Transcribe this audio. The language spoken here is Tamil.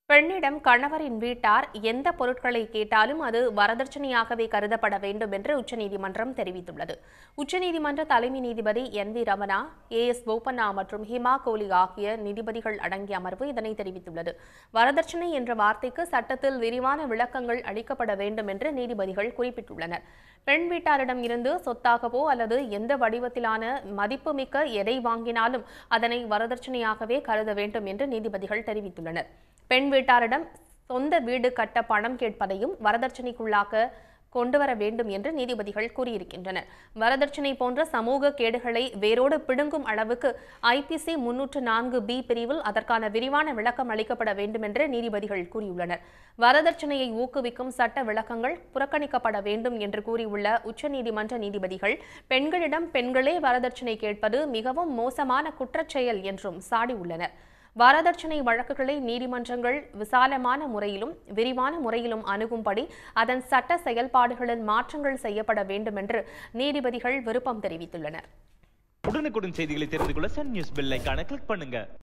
பெண்ணிடம் கணவரின் வீட்டார் எந்த பொருட்களை கேட்டாலும் அது வரதட்சணையாகவே கருதப்பட வேண்டும் என்று உச்சநீதிமன்றம் தெரிவித்துள்ளது உச்சநீதிமன்ற தலைமை நீதிபதி N V Ramana A S Bopanna மற்றும் ஹிமா கோலி ஆகிய நீதிபதிகள் அடங்கிய அமர்வு இதனை தெரிவித்துள்ளது வரதட்சணை என்ற வார்த்தைக்கு சட்டத்தில் விரிவான விளக்கங்கள் அளிக்கப்பட வேண்டும் என்று நீதிபதிகள் குறிப்பிட்டுள்ளனர் பெண் வீட்டாரிடம் இருந்து சொத்தாகவோ அல்லது எந்த வடிவத்திலான மதிப்புமிக்க எதை வாங்கினாலும் அதனை வரதட்சணையாகவே கருத வேண்டும் என்று நீதிபதிகள் தெரிவித்துள்ளனர் பெண் வீட்டாரிடம் சொந்த வீடு கட்ட பணம் கேட்பதையும் வரதட்சணைக்குள்ளாக்க கொண்டுவர வேண்டும் என்று நீதிபதிகள் கூறியிருக்கின்றனர் வரதட்சணை போன்ற சமூக கேடுகளை வேரோடு பிடுங்கும் அளவுக்கு ஐபிசி முன்னூற்று நான்கு பி பிரிவில் அதற்கான விரிவான விளக்கம் அளிக்கப்பட வேண்டும் என்று நீதிபதிகள் கூறியுள்ளனர் வரதட்சணையை ஊக்குவிக்கும் சட்ட விளக்கங்கள் புறக்கணிக்கப்பட வேண்டும் என்று கூறியுள்ள உச்சநீதிமன்ற நீதிபதிகள் பெண்களிடம் பெண்களே வரதட்சணை கேட்பது மிகவும் மோசமான குற்றச்செயல் என்றும் சாடியுள்ளனர் வரதட்சணை வழக்குகளை நீதிமன்றங்கள் விசாலமான முறையிலும் விரிவான முறையிலும் அணுகும்படி அதன் சட்ட செயல்பாடுகளில் மாற்றங்கள் செய்யப்பட வேண்டும் என்று நீதிபதிகள் விருப்பம் தெரிவித்துள்ளனர் உடனுக்குடன் செய்திகளை தெரிந்து கொள்ள சன் நியூஸ் பெல் ஐகானை கிளிக் பண்ணுங்க